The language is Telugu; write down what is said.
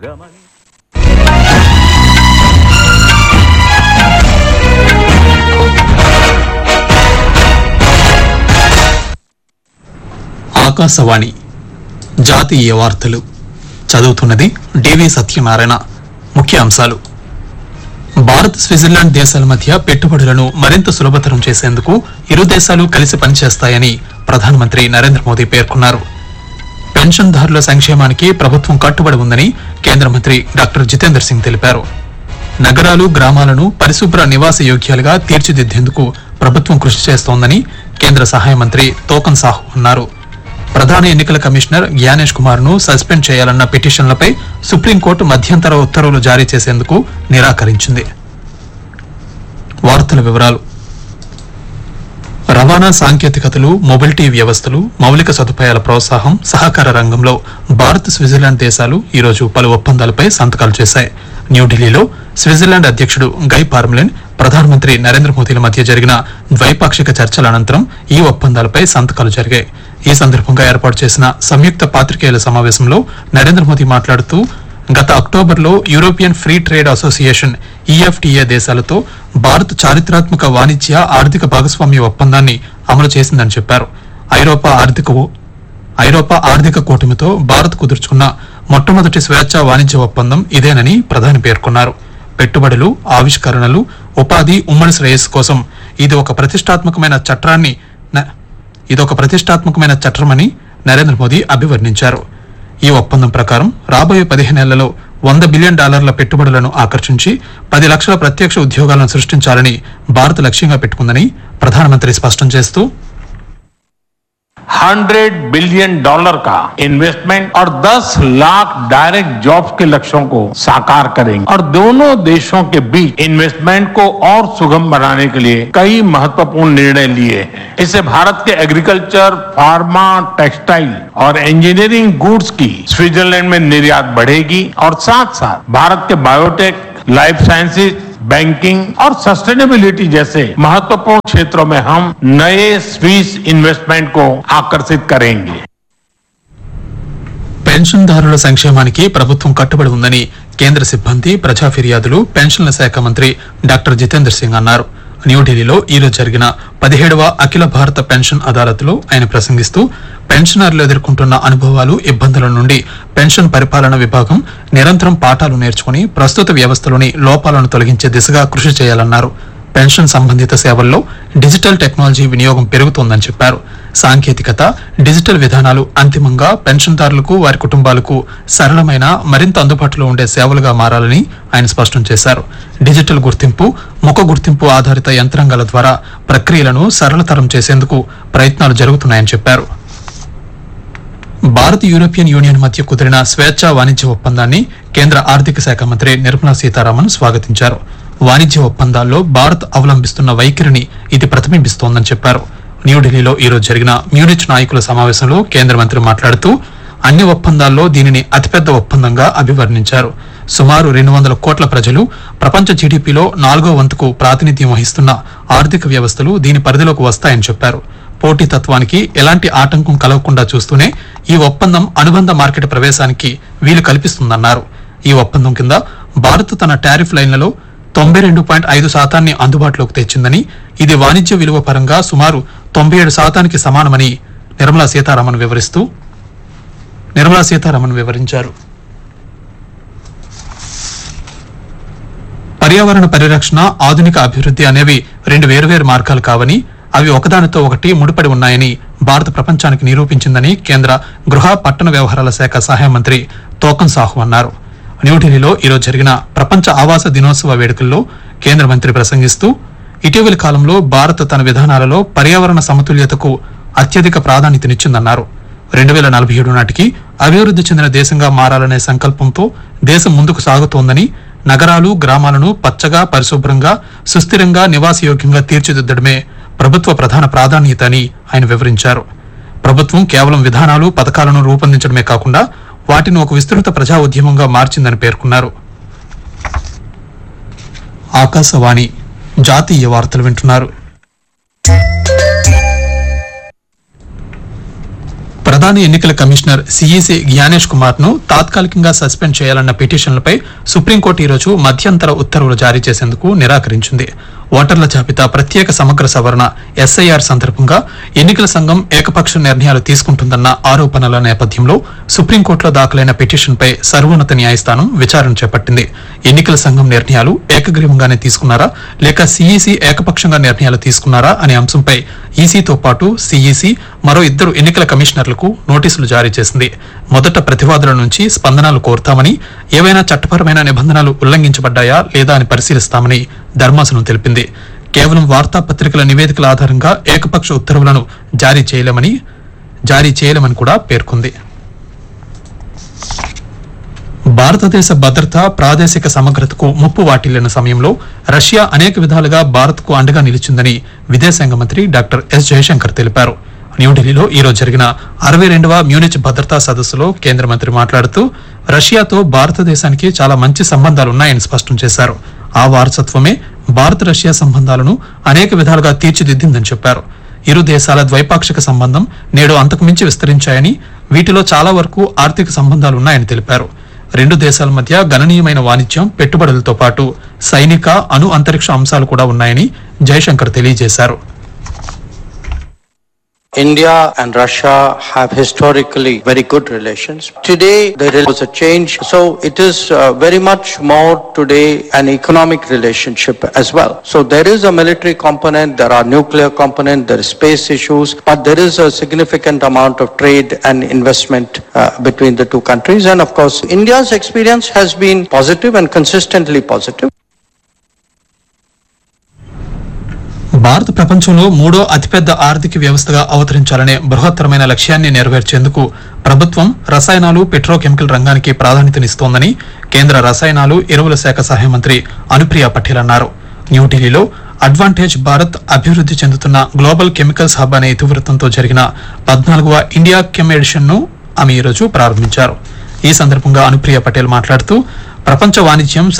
గమని ఆకాశవాణి జాతీయ వార్తలు చదువుతున్నది డివి సత్యనారాయణ ముఖ్య అంశాలు భారత్ స్విట్జర్లాండ్ దేశాల మధ్య పెట్టుబడులను మరింత సులభతరం చేసేందుకు ఇరు దేశాలు కలిసి పనిచేస్తాయని ప్రధానమంత్రి నరేంద్ర మోదీ పేర్కొన్నారు పెన్షన్దారుల సంక్షేమానికి ప్రభుత్వం కట్టుబడి ఉందని కేంద్ర మంత్రి డాక్టర్ జితేందర్ సింగ్ తెలిపారు నగరాలు గ్రామాలను పరిశుభ్ర నివాస యోగ్యాలుగా తీర్చిదిద్దేందుకు ప్రభుత్వం కృషి చేస్తోందని కేంద్ర సహాయ మంత్రి తోకన్ సాహు అన్నారు ప్రధాన ఎన్నికల కమిషనర్ జ్ఞానేష్ కుమార్ ను సస్పెండ్ చేయాలన్న పిటిషన్లపై సుప్రీంకోర్టు మధ్యంతర ఉత్తర్వులు జారీ చేసేందుకు నిరాకరించింది వార్తల వివరాలు రవాణా సాంకేతికతలు మొబిలిటీ వ్యవస్థలు మౌలిక సదుపాయాల ప్రోత్సాహం సహకార రంగంలో భారత్ స్విట్జర్లాండ్ దేశాలు ఈరోజు పలు ఒప్పందాలపై సంతకాలు చేశాయి న్యూఢిల్లీలో స్విట్జర్లాండ్ అధ్యక్షుడు గై పార్మ్లిన్ ప్రధానమంత్రి నరేంద్ర మోదీల మధ్య జరిగిన ద్వైపాక్షిక చర్చల అనంతరం ఈ ఒప్పందాలపై సంతకాలు జరిగాయి ఈ సందర్భంగా ఏర్పాటు చేసిన సంయుక్త పాత్రికేయుల సమావేశంలో నరేంద్ర మోదీ మాట్లాడుతూ గత అక్టోబర్లో European free trade association EFTA దేశాలతో భారత్ చారిత్రాత్మక వాణిజ్య ఆర్థిక భాగస్వామ్య ఒప్పందాన్ని అమలు చేసిందని చెప్పారు ఐరోపా ఆర్థిక ఓ- ఐరోపా ఆర్థిక కూటమితో భారత్ కుదుర్చుకున్న మొట్టమొదటి స్వేచ్ఛా వాణిజ్య ఒప్పందం ఇదేనని ప్రధాని పేర్కొన్నారు పెట్టుబడులు ఆవిష్కరణలు ఉపాధి ఉమ్మడి శ్రేయస్సు కోసం ఇది ఒక ప్రతిష్టాత్మకమైన చట్టాన్ని న- ఇదొక ప్రతిష్టాత్మకమైన చట్టమని నరేంద్ర మోదీ అభివర్ణించారు ఈ ఒప్పందం ప్రకారం రాబోయే పదిహేనేళ్లలో వంద బిలియన్ డాలర్ల పెట్టుబడులను ఆకర్షించి పది లక్షల ప్రత్యక్ష ఉద్యోగాలను సృష్టించాలని భారత్ లక్ష్యంగా పెట్టుకుందని ప్రధానమంత్రి స్పష్టం చేస్తూ हंड्रेड बिलियन डॉलर का इन्वेस्टमेंट और 10 लाख डायरेक्ट जॉब्स के लक्ष्यों को साकार करेंगे और दोनों देशों के बीच इन्वेस्टमेंट को और सुगम बनाने के लिए कई महत्वपूर्ण निर्णय लिए हैं इससे भारत के एग्रीकल्चर फार्मा टेक्सटाइल और इंजीनियरिंग गुड्स की स्विट्जरलैंड में निर्यात बढ़ेगी और साथ साथ भारत के बायोटेक लाइफ साइंसेज बैंकिंग और सस्टेनेबिलिटी जैसे महत्वपूर्ण क्षेत्रों में हम नए स्विस इन्वेस्टमेंट को आकर्षित करेंगे పెన్షన్దారుల సంక్షేమానికి ప్రభుత్వం కట్టుబడి ఉందని కేంద్ర సిబ్బంది ప్రజా ఫిర్యాదులు పెన్షన్ల శాఖ మంత్రి డాక్టర్ జితేందర్ సింగ్ అన్నారు న్యూఢిల్లీలో ఈ రోజు జరిగిన పదిహేడవ అఖిల భారత పెన్షన్ అదాలత్లో ఆయన ప్రసంగిస్తూ పెన్షనర్లు ఎదుర్కొంటున్న అనుభవాలు ఇబ్బందుల నుండి పెన్షన్ పరిపాలన విభాగం నిరంతరం పాఠాలు నేర్చుకుని ప్రస్తుత వ్యవస్థలోని లోపాలను తొలగించే దిశగా కృషి చేయాలన్నారు పెన్షన్ సంబంధిత సేవల్లో డిజిటల్ టెక్నాలజీ వినియోగం పెరుగుతోందని చెప్పారు సాంకేతికత డిజిటల్ విధానాలు అంతిమంగా పెన్షన్దారులకు వారి కుటుంబాలకు సరళమైన మరింత అందుబాటులో ఉండే సేవలుగా మారాలని ఆయన స్పష్టం చేశారు డిజిటల్ గుర్తింపు ముఖ గుర్తింపు ఆధారిత యంత్రాంగాల ద్వారా ప్రక్రియలను సరళతరం చేసేందుకు ప్రయత్నాలు జరుగుతున్నాయని చెప్పారు భారత్ యూరోపియన్ యూనియన్ మధ్య కుదిరిన స్వేచ్ఛా వాణిజ్య ఒప్పందాన్ని కేంద్ర ఆర్థిక శాఖ మంత్రి నిర్మలా సీతారామన్ స్వాగతించారు వాణిజ్య ఒప్పందాల్లో భారత్ అవలంబిస్తున్న వైఖరిని ఇది ప్రతిబింబిస్తోందని చెప్పారు న్యూఢిల్లీలో ఈ రోజు జరిగిన మ్యూనిచ్ నాయకుల సమావేశంలో కేంద్ర మంత్రి మాట్లాడుతూ అన్ని ఒప్పందాల్లో దీనిని అతిపెద్ద ఒప్పందంగా అభివర్ణించారు సుమారు రెండు వందల కోట్ల ప్రజలు ప్రపంచ జీడీపీలో నాలుగో వంతుకు ప్రాతినిధ్యం వహిస్తున్న ఆర్థిక వ్యవస్థలు దీని పరిధిలోకి వస్తాయని చెప్పారు పోటీతత్వానికి ఎలాంటి ఆటంకం కలగకుండా చూస్తూనే ఈ ఒప్పందం అనుబంధ మార్కెట్ ప్రవేశానికి వీలు కల్పిస్తుందన్నారు ఈ ఒప్పందం కింద భారత్ తన టారిఫ్ లైన్లలో తొంభై రెండు పాయింట్ ఐదు శాతాన్ని అందుబాటులోకి తెచ్చిందని ఇది వాణిజ్య విలువ పరంగా సుమారు తొంభై ఏడు శాతానికి సమానమని నిర్మలా సీతారామన్ వివరిస్తూ నిర్మలా సీతారామన్ వివరించారు పర్యావరణ పరిరక్షణ ఆధునిక అభివృద్ధి అనేవి రెండు వేర్వేరు మార్గాలు కావని అవి ఒకదానితో ఒకటి ముడిపడి ఉన్నాయని భారత ప్రపంచానికి నిరూపించిందని కేంద్ర గృహ పట్టణ వ్యవహారాల శాఖ సహాయ మంత్రి తోకన్ సాహు అన్నారు న్యూఢిల్లీలో ఈరోజు జరిగిన ప్రపంచ ఆవాస దినోత్సవ వేడుకల్లో కేంద్ర మంత్రి ప్రసంగిస్తూ ఇటీవలి కాలంలో భారత్ తన విధానాలలో పర్యావరణ సమతుల్యతకు అత్యధిక ప్రాధాన్యతనిచ్చిందన్నారు రెండు వేల నలభై ఏడు నాటికి అభివృద్ధి చెందిన దేశంగా మారాలనే సంకల్పంతో దేశం ముందుకు సాగుతోందని నగరాలు గ్రామాలను పచ్చగా పరిశుభ్రంగా సుస్థిరంగా నివాసయోగ్యంగా తీర్చిదిద్దడమే ప్రభుత్వ ప్రధాన ప్రాధాన్యత అని ఆయన వివరించారు ప్రభుత్వం కేవలం విధానాలు పథకాలను రూపొందించడమే కాకుండా వాటిని ఒక విస్తృత ప్రజా ఉద్యమంగా మార్చిందని పేర్కొన్నారు ఆకాశవాణి జాతీయ వార్తలు వింటున్నారు ప్రధాన ఎన్నికల కమిషనర్ సిఈసి జ్ఞానేష్ కుమార్ ను తాత్కాలికంగా సస్పెండ్ చేయాలన్న పిటిషన్లపై సుప్రీంకోర్టు ఈరోజు మధ్యంతర ఉత్తర్వులు జారీ చేసేందుకు నిరాకరించింది ఓటర్ల జాబితా ప్రత్యేక సమగ్ర సవరణ ఎస్ఐఆర్ సందర్భంగా ఎన్నికల సంఘం ఏకపక్ష నిర్ణయాలు తీసుకుంటుందన్న ఆరోపణల నేపథ్యంలో సుప్రీంకోర్టులో దాఖలైన పిటిషన్పై సర్వోన్నత న్యాయస్థానం విచారణ చేపట్టింది ఎన్నికల సంఘం నిర్ణయాలు ఏకగ్రీవంగానే తీసుకున్నారా లేక సిఈసి ఏకపక్షంగా నిర్ణయాలు తీసుకున్నారా అనే అంశంపై ఈసీతో పాటు సిఈసి మరో ఇద్దరు ఎన్నికల కమిషనర్లకు నోటీసులు జారీ చేసింది మొదట ప్రతివాదుల నుంచి స్పందనలు కోరుతామని ఏవైనా చట్టపరమైన నిబంధనలు ఉల్లంఘించబడ్డాయా లేదా అని పరిశీలిస్తామని ధర్మాసనం తెలిపింది కేవలం వార్తాపత్రికల నివేదికల ఆధారంగా ఏకపక్ష ఉత్తర్వులను జారీ చేయలేమని జారీ చేయలేమని కూడా పేర్కొంది భారతదేశ భద్రత ప్రాదేశిక సమగ్రతకు ముప్పు వాటిల్లిన సమయంలో రష్యా అనేక విధాలుగా భారత్కు అండగా నిలిచిందని విదేశాంగ మంత్రి డాక్టర్ ఎస్ జయశంకర్ తెలిపారు న్యూఢిల్లీలో ఈ రోజు జరిగిన అరవై రెండవ మ్యూనిచ్ భద్రతా సదస్సులో కేంద్ర మంత్రి మాట్లాడుతూ రష్యాతో భారతదేశానికి చాలా మంచి సంబంధాలున్నాయని స్పష్టం చేశారు ఆ వారసత్వమే భారత రష్యా సంబంధాలను అనేక విధాలుగా తీర్చిదిద్దిందని చెప్పారు ఇరు దేశాల ద్వైపాక్షిక సంబంధం నేడు అంతకుమించి విస్తరించాయని వీటిలో చాలా వరకు ఆర్థిక సంబంధాలున్నాయని తెలిపారు రెండు దేశాల మధ్య గణనీయమైన వాణిజ్యం పెట్టుబడులతో పాటు సైనిక అణు అంతరిక్ష అంశాలు కూడా ఉన్నాయని జయశంకర్ తెలియజేశారు India and Russia have historically very good relations. Today, there was a change. So it is uh, very much more today an economic relationship as well. So there is a military component, there are nuclear component, there is space issues, but there is a significant amount of trade and investment uh, between the two countries. And of course, India's experience has been positive and consistently positive. Bharat ప్రపంచంలో మూడో అతిపెద్ద ఆర్థిక వ్యవస్థగా అవతరించాలనే బృహత్తరమైన లక్ష్యాన్ని నెరవేర్చేందుకు ప్రభుత్వం రసాయనాలు పెట్రోకెమికల్ రంగానికి ప్రాధాన్యతనిస్తోందని కేంద్ర రసాయనాలు ఎరువుల శాఖ సహాయ మంత్రి అనుప్రియ పటేల్ అన్నారు న్యూఢిల్లీలో అడ్వాంటేజ్ భారత్ అభివృద్ధి చెందుతున్న గ్లోబల్ కెమికల్స్ హబ్ అనే ఇతివృత్తంతో జరిగిన పద్నాలుగవ ఇండియా కెమ్ ఎడిషన్ ను ఆమె ఈరోజు ప్రారంభించారు ఈ సందర్భంగా అనుప్రియ పటేల్ మాట్లాడుతూ ప్రపంచ వాణిజ్యం